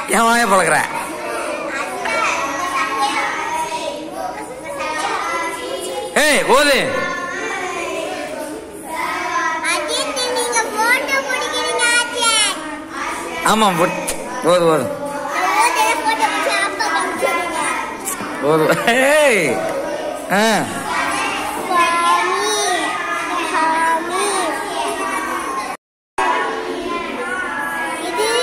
ஏன் வாய பழக்கிற ஏய் ஓது அஜித் நீங்க போட்டோ பிடிக்கிறீங்க ஆச்சான் ஆமாம் போட்- ஓது ஓது போட்டோ பிடிச்சி அப்பா காமிச்சிருங்க ஓது ஏய் ஆ சாமி சாமி இது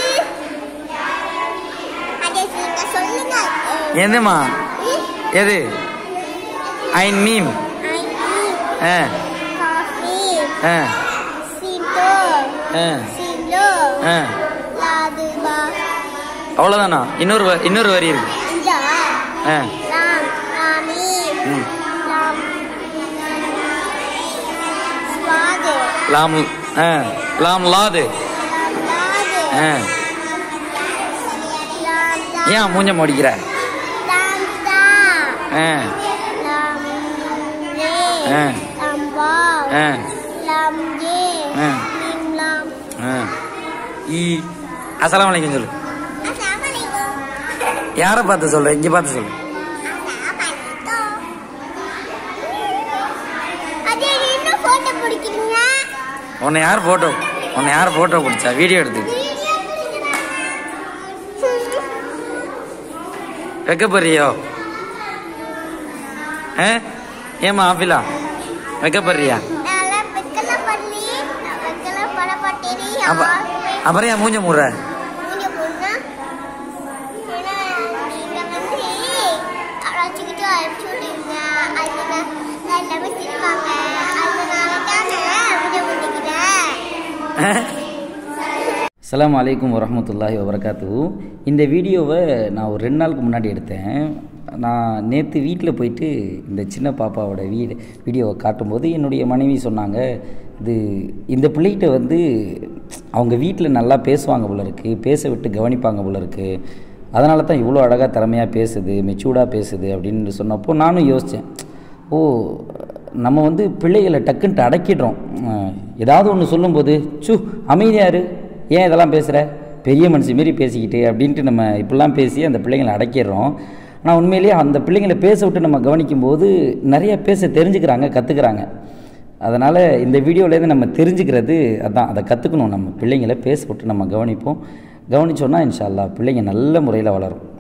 அதை நீங்க சொல்லுங்க என்னம்மா எது ஐன் மீம் ஆ காஃபி ஆ சிண்டோ ஆ சிண்டோ ஆ லாதுபா அவ்வளோதானா இன்னொரு வ- இன்னொரு வரி இருக்கு இந்த ஆ ராம் ராமி ம் ராம் ஸ்வாது லாம் ஆ லாம் லாது லாது ஆ லாம் தா ஏன் மூஞ்ச முடிக்கிற லாம் தா ஆ lam re Ah. lam ba ஆ lam ye Ah. lim lam ஆ ஈ அஸ்ஸலாமு அலைக்கும் சொல்லு assalamualaikum யாரை பார்த்து சொல்ற இங்கே பார்த்து சொல்லு assalamualaikum அதே என்ன போட்டோ பிடிக்கிறீங்க உன்னை யார் போட்டோ உன்னை யார் போட்டோ பிடிச்சா வீடியோ எடுத்து வைக்க போறியோ ஆ ஏம்மா ஆஃபிலா வைக்க போறியா நல்லா வெக்கல பண்ணி வெக்கல பட பட்டேரி அப்ப அப்புறம் ஏன் மூஞ்ச மூடுற நீங்க பொண்ணா ஏன்னா நீங்க வந்து அழைச்சிக்கிட்டு அழைச்சி விடுங்க அதுல நான் எல்லாமே சிரிப்பாங்க அதனால தானே விட முடிக்கிறேன் அஸ்ஸலாமு அலைக்கும் வரஹ்மத்துல்லாஹி வபரகாத்து இந்த வீடியோவை நான் ஒரு ரெண்டு நாளுக்கு முன்னாடி எடுத்தேன் நான் நேற்று வீட்டில் போயிட்டு இந்த சின்ன பாப்பாவோட வீடு வீடியோவை காட்டும்போது என்னுடைய மனைவி சொன்னாங்க இது இந்த பிள்ளைகிட்ட வந்து அவங்க வீட்டில் நல்லா பேசுவாங்க போல இருக்குது பேச விட்டு கவனிப்பாங்க போல இருக்குது அதனால தான் இவ்வளோ அழகாக திறமையாக பேசுது மெச்சூர்டாக பேசுது அப்படின்னு சொன்னப்போ நானும் யோசித்தேன் ஓ நம்ம வந்து பிள்ளைகளை டக்குன்ட்டு அடக்கிடுறோம் அஹ், ஏதாவது ஒன்று சொல்லும்போது சு அமைதியாரு ஏன் இதெல்லாம் பேசுகிற பெரிய மனுஷி மாரி பேசிக்கிட்டு அப்படின்ட்டு நம்ம இப்படிலாம் பேசி அந்த பிள்ளைங்களை அடக்கிடுறோம் ஆனால் உண்மையிலேயே அந்த பிள்ளைங்களை பேச விட்டு நம்ம கவனிக்கும்போது நிறைய பேச தெரிஞ்சுக்கிறாங்க கற்றுக்குறாங்க அதனால் இந்த வீடியோலேருந்து நம்ம தெரிஞ்சுக்கிறது அதான் அதை கற்றுக்கணும் நம்ம பிள்ளைங்களை பேச விட்டு நம்ம கவனிப்போம் கவனிச்சோன்னா இன்ஷா அல்லாஹ் பிள்ளைங்க நல்ல முறையில் வளரும்